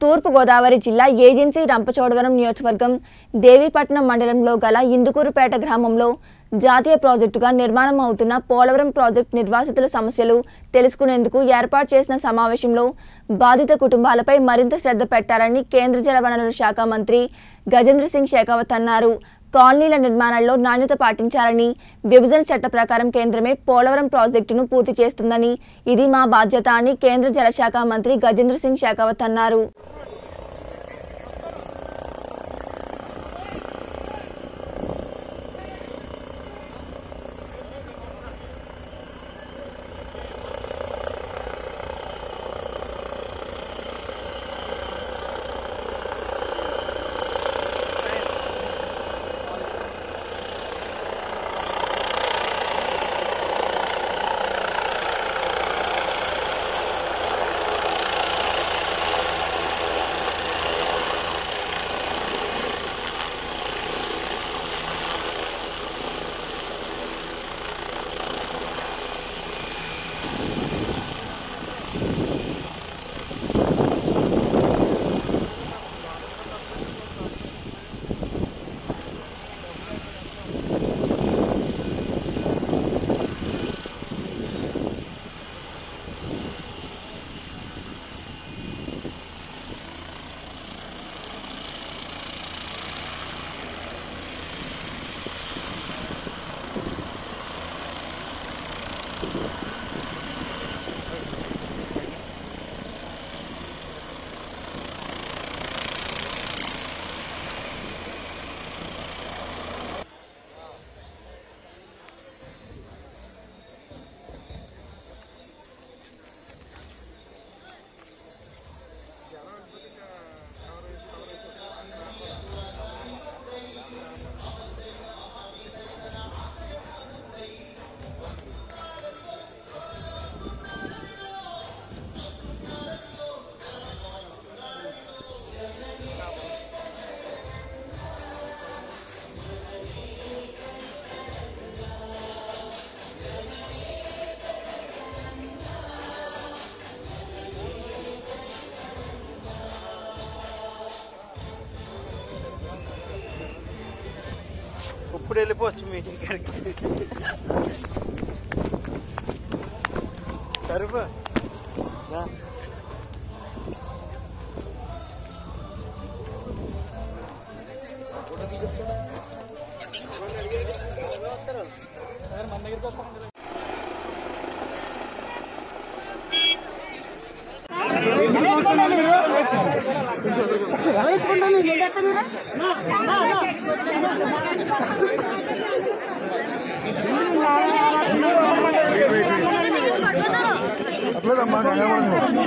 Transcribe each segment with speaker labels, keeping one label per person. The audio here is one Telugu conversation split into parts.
Speaker 1: తూర్పుగోదావరి జిల్లా ఏజెన్సీ రంపచోడవరం నియోజకవర్గం దేవీపట్నం మండలంలో గల ఇందుకూరుపేట గ్రామంలో జాతీయ ప్రాజెక్టుగా నిర్మాణం అవుతున్న పోలవరం ప్రాజెక్టు నిర్వాసితుల సమస్యలు తెలుసుకునేందుకు ఏర్పాటు చేసిన సమావేశంలో బాధిత కుటుంబాలపై మరింత శ్రద్ధ పెట్టాలని కేంద్ర జలవనరుల శాఖ మంత్రి గజేంద్ర సింగ్ షెకావత్ అన్నారు కాలనీల నిర్మాణాల్లో నాణ్యత పాటించాలని విభజన చట్ట ప్రకారం కేంద్రమే పోలవరం ప్రాజెక్టును పూర్తి చేస్తుందని ఇది మా బాధ్యత అని కేంద్ర జలశాఖ మంత్రి గజేంద్ర సింగ్ షెకావత్ అన్నారు
Speaker 2: ఇప్పుడు వెళ్ళిపోవచ్చు మీటింగ్ కాడికి సరిపో దా.
Speaker 3: అట్లేదమ్మా కంగారు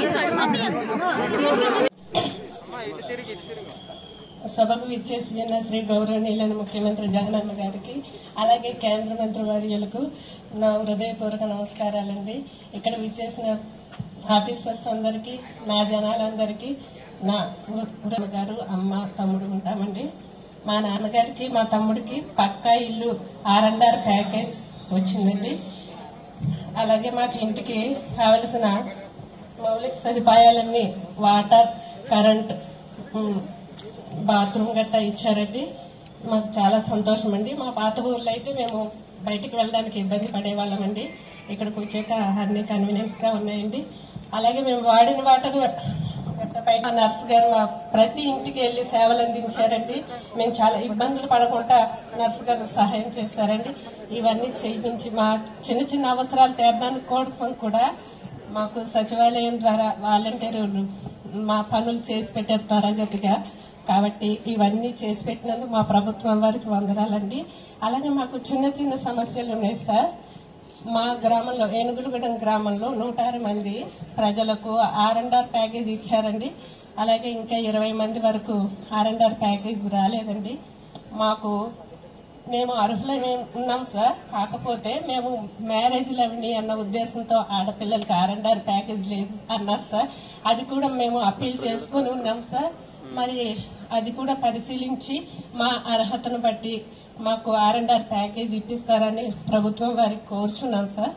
Speaker 4: సభకు విచ్చేసిన శ్రీ గౌరవనీయులైన ముఖ్యమంత్రి జగనన్న గారికి అలాగే కేంద్ర మంత్రి వర్యులకు నా హృదయపూర్వక నమస్కారాలండి ఇక్కడ విచ్చేసిన ఆఫీసర్స్ అందరికీ నా జనాలందరికీ నా వృ- వృ- గారు అమ్మ తమ్ముడు ఉంటామండి మా నాన్నగారికి మా తమ్ముడికి పక్కా ఇల్లు ఆర్ఎండ్ఆర్ ప్యాకేజ్ వచ్చిందండి అలాగే మాకు ఇంటికి కావలసిన మౌలిక సదుపాయాలన్నీ వాటర్ కరెంట్ ఉమ్, బాత్రూమ్ గట్టా ఇచ్చారండి మాకు చాలా సంతోషం అండి మా పాత ఊర్లో అయితే మేము బయటికి వెళ్ళడానికి ఇబ్బంది పడేవాళ్ళమండి ఇక్కడికి వచ్చాక అన్ని కన్వీనియన్స్ గా ఉన్నాయండి అలాగే మేము వాడిన వాటర్ బయట నర్స్ గారు మా ప్రతి ఇంటికి వెళ్లి సేవలు అందించారండి మేము చాలా ఇబ్బందులు పడకుండా నర్స్ గారు సహాయం చేశారండి ఇవన్నీ చేయించి మా చిన్న చిన్న అవసరాలు తీరడానికి కోసం కూడా మాకు సచివాలయం ద్వారా వాలంటీర్లు మా పనులు చేసి పెట్టారు త్వరగతిగా కాబట్టి ఇవన్నీ చేసి పెట్టినందుకు మా ప్రభుత్వం వారికి వందనాలండి అలాగే మాకు చిన్న చిన్న సమస్యలు ఉన్నాయి సార్ మా గ్రామంలో ఏనుగులగూడెం గ్రామంలో నూట ఆరు మంది ప్రజలకు ఆర్ అండ్ ఆర్ ప్యాకేజ్ ఇచ్చారండి అలాగే ఇంకా ఇరవై మంది వరకు ఆర్ అండ్ ఆర్ ప్యాకేజ్ రాలేదండి మాకు మేము అర్హులమే ఉన్నాం సార్ కాకపోతే మేము మ్యారేజ్లు అవన్నీ అన్న ఉద్దేశంతో ఆడపిల్లలకి ఆర్ అండ్ ఆర్ ప్యాకేజ్ లేదు అన్నారు సార్ అది కూడా మేము అప్పీల్ చేసుకొని ఉన్నాం సార్ మరి అది కూడా పరిశీలించి మా అర్హతను బట్టి మాకు ఆర్ అండ్ ఆర్ ప్యాకేజ్ ఇప్పిస్తారని ప్రభుత్వం వారికి కోరుచున్నాం సార్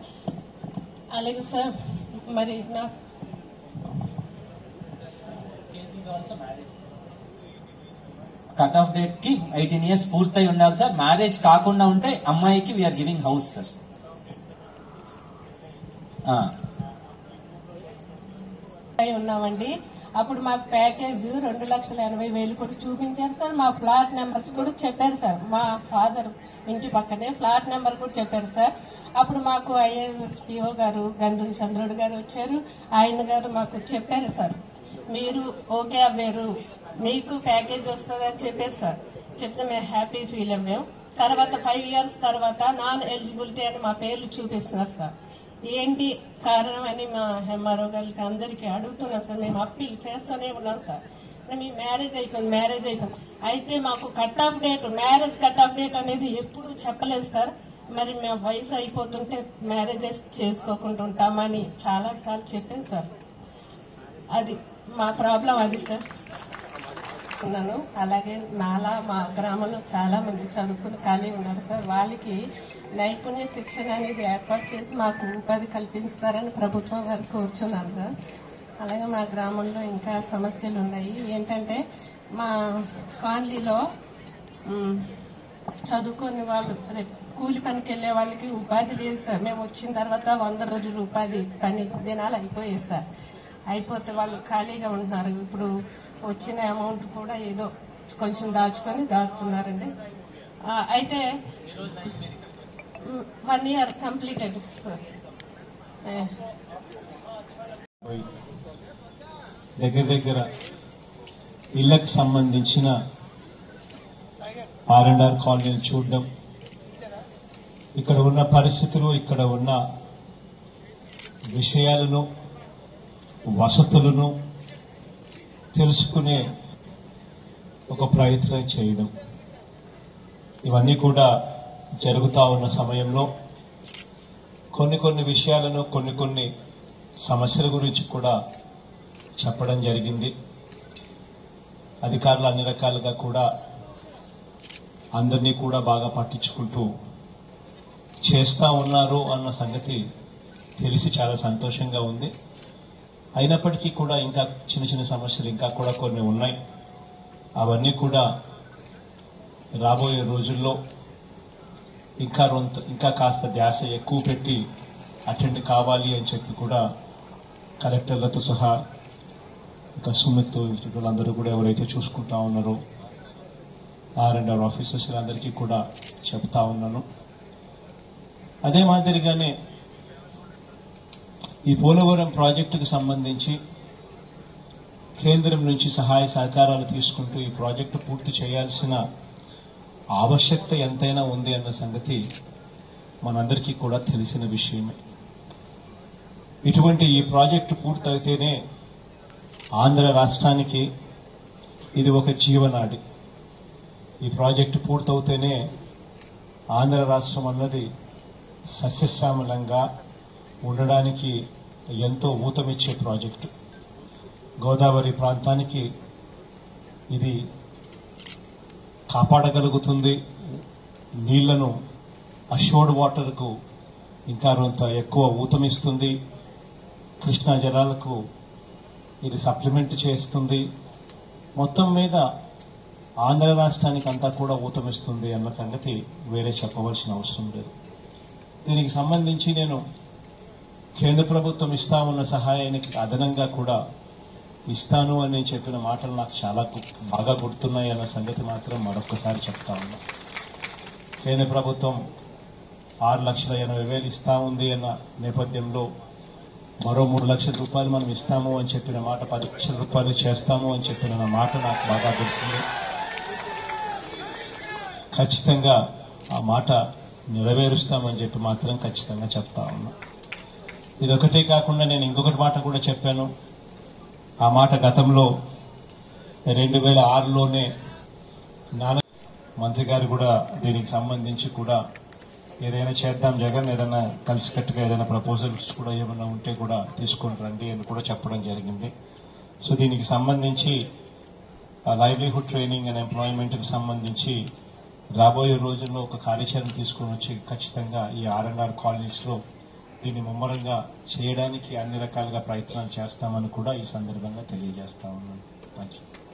Speaker 4: అలాగే సార్ మరి నా
Speaker 5: లో మ్యారేజ్ కట్ ఆఫ్ డేట్ కి ఎయిటీన్ ఇయర్స్ పూర్తయి ఉండాలి సార్ మ్యారేజ్ కాకుండా ఉంటే అమ్మాయికి వీఆర్ గివింగ్ హౌస్ సార్
Speaker 4: అయి ఉన్నామండి అప్పుడు మాకు ప్యాకేజ్ రెండు లక్షల ఎనభై వేలు కూడా చూపించారు సార్ మా ఫ్లాట్ నెంబర్స్ కూడా చెప్పారు సార్ మా ఫాదర్ ఇంటి పక్కనే ఫ్లాట్ నెంబర్ కూడా చెప్పారు సార్ అప్పుడు మాకు ఐఏఎస్ పిఓ గారు గంధం చంద్రుడు గారు వచ్చారు ఆయన గారు మాకు చెప్పారు సార్ మీరు ఓకే అవ్వారు మీకు ప్యాకేజ్ వస్తుంది అని చెప్పారు సార్ చెప్తే మేము హ్యాపీ ఫీల్ అవ్వాం తర్వాత ఫైవ్ ఇయర్స్ తర్వాత నాన్ ఎలిజిబిలిటీ అని మా పేర్లు చూపిస్తున్నారు సార్ ఏంటి కారణం అని మా ఎంఆర్ఓ గారికి అందరికీ అడుగుతున్నాం సార్ మేము అప్పీల్ చేస్తూనే ఉన్నాం సార్ మీ మ్యారేజ్ అయిపోయింది మ్యారేజ్ అయిపోయింది అయితే మాకు cut off date marriage cut off date అనేది ఎప్పుడు చెప్పలేదు సార్ మరి మేము వయసు అయిపోతుంటే మ్యారేజెస్ చేసుకోకుండా ఉంటామని చాలా సార్లు చెప్పాను సార్ అది మా ప్రాబ్లం అది సార్ ఉన్నాను అలాగే నాలా మా గ్రామంలో చాలా మంది చదువుకుని ఖాళీ ఉన్నారు సార్ వాళ్ళకి నైపుణ్య శిక్షణ అనేది ఏర్పాటు చేసి మాకు ఉపాధి కల్పిస్తారని ప్రభుత్వం వారు కోరుచున్నాను సార్ అలాగే మా గ్రామంలో ఇంకా సమస్యలు ఉన్నాయి ఏంటంటే మా కాలనీలో మ్, చదువుకునే వాళ్ళు అదే కూలి పనికి వెళ్ళే వాళ్ళకి ఉపాధి లేదు సార్ మేము వచ్చిన తర్వాత వంద రోజులు ఉపాధి పని దినాలు అయిపోయాయి సార్ అయిపోతే వాళ్ళు ఖాళీగా ఉంటున్నారు ఇప్పుడు వచ్చిన అమౌంట్ కూడా ఏదో కొంచెం దాచుకొని దాచుకున్నారండి ఆ, అయితే వన్ ఇయర్ కంప్లీటెడ్ సార్ ఏ,
Speaker 6: దగ్గర దగ్గర ఇళ్లకు సంబంధించిన ఆర్ అండ్ ఆర్ కాలనీలు చూడడం ఇక్కడ ఉన్న పరిస్థితులు ఇక్కడ ఉన్న విషయాలను వసతులను తెలుసుకునే ఒక ప్రయత్నం చేయడం ఇవన్నీ కూడా జరుగుతా ఉన్న సమయంలో కొన్ని కొన్ని విషయాలను కొన్ని కొన్ని సమస్యల గురించి కూడా చెప్పడం జరిగింది అధికారులు అన్ని రకాలుగా కూడా అందరినీ కూడా బాగా పట్టించుకుంటూ చేస్తా ఉన్నారు అన్న సంగతి తెలిసి చాలా సంతోషంగా ఉంది అయినప్పటికీ కూడా ఇంకా చిన్న చిన్న సమస్యలు ఇంకా కూడా కొన్ని ఉన్నాయి అవన్నీ కూడా రాబోయే రోజుల్లో ఇంకా రొంత ఇంకా కాస్త ధ్యాస ఎక్కువ పెట్టి అటెండ్ కావాలి అని చెప్పి కూడా కలెక్టర్లతో సహా ఇంకా సుమిత్ వీళ్ళందరూ కూడా ఎవరైతే చూసుకుంటా ఉన్నారో ఆర్ అండ్ ఆర్ ఆఫీసర్స్ అందరికీ కూడా చెప్తా ఉన్నాను అదే మాదిరిగానే ఈ పోలవరం ప్రాజెక్టుకు సంబంధించి కేంద్రం నుంచి సహాయ సహకారాలు తీసుకుంటూ ఈ ప్రాజెక్టు పూర్తి చేయాల్సిన ఆవశ్యకత ఎంతైనా ఉంది అన్న సంగతి మనందరికీ కూడా తెలిసిన విషయమే ఇటువంటి ఈ ప్రాజెక్టు పూర్తయితేనే ఆంధ్ర రాష్ట్రానికి ఇది ఒక జీవనాడి ఈ ప్రాజెక్టు పూర్తవుతేనే ఆంధ్ర రాష్ట్రం అన్నది సస్యశ్యామలంగా ఉండడానికి ఎంతో ఊతమిచ్చే ప్రాజెక్టు గోదావరి ప్రాంతానికి ఇది కాపాడగలుగుతుంది నీళ్లను అష్యూర్డ్ వాటర్కు ఇంకా కొంత ఎక్కువ ఊతమిస్తుంది కృష్ణా జలాలకు ఇది సప్లిమెంట్ చేస్తుంది మొత్తం మీద ఆంధ్ర రాష్ట్రానికి అంతా కూడా ఊతమిస్తుంది అన్న సంగతి వేరే చెప్పవలసిన అవసరం లేదు దీనికి సంబంధించి నేను కేంద్ర ప్రభుత్వం ఇస్తా ఉన్న సహాయానికి అదనంగా కూడా ఇస్తాను అని నేను చెప్పిన మాటలు నాకు చాలా గు- బాగా గుర్తున్నాయి అన్న సంగతి మాత్రం మరొకసారి చెప్తా ఉన్నా కేంద్ర ప్రభుత్వం ఆరు లక్షల ఎనభై వేలు ఇస్తా ఉంది అన్న నేపథ్యంలో మరో మూడు లక్షల రూపాయలు మనం ఇస్తాము అని చెప్పిన మాట పది లక్షల రూపాయలు చేస్తాము అని చెప్పిన నా మాట నాకు బాగా గుర్తుంది ఖచ్చితంగా ఆ మాట నెరవేరుస్తామని చెప్పి మాత్రం ఖచ్చితంగా చెప్తా ఉన్నా ఇదొకటే కాకుండా నేను ఇంకొకటి మాట కూడా చెప్పాను ఆ మాట గతంలో రెండు వేల ఆరులోనే నాన్న మంత్రి గారు కూడా దీనికి సంబంధించి కూడా ఏదైనా చేద్దాం జగన్ ఏదైనా కలిసికట్టుగా ఏదైనా ప్రపోజల్స్ కూడా ఏమైనా ఉంటే కూడా తీసుకొని రండి అని కూడా చెప్పడం జరిగింది సో దీనికి సంబంధించి లైవ్లీహుడ్ ట్రైనింగ్ అండ్ ఎంప్లాయ్మెంట్కి సంబంధించి రాబోయే రోజుల్లో ఒక కార్యాచరణ తీసుకొని వచ్చి ఖచ్చితంగా ఈ ఆర్ఎన్ఆర్ కాలనీస్లో దీన్ని ముమ్మరంగా చేయడానికి అన్ని రకాలుగా ప్రయత్నాలు చేస్తామని కూడా ఈ సందర్భంగా తెలియజేస్తా ఉన్నాను
Speaker 5: శుభాకాంక్షలు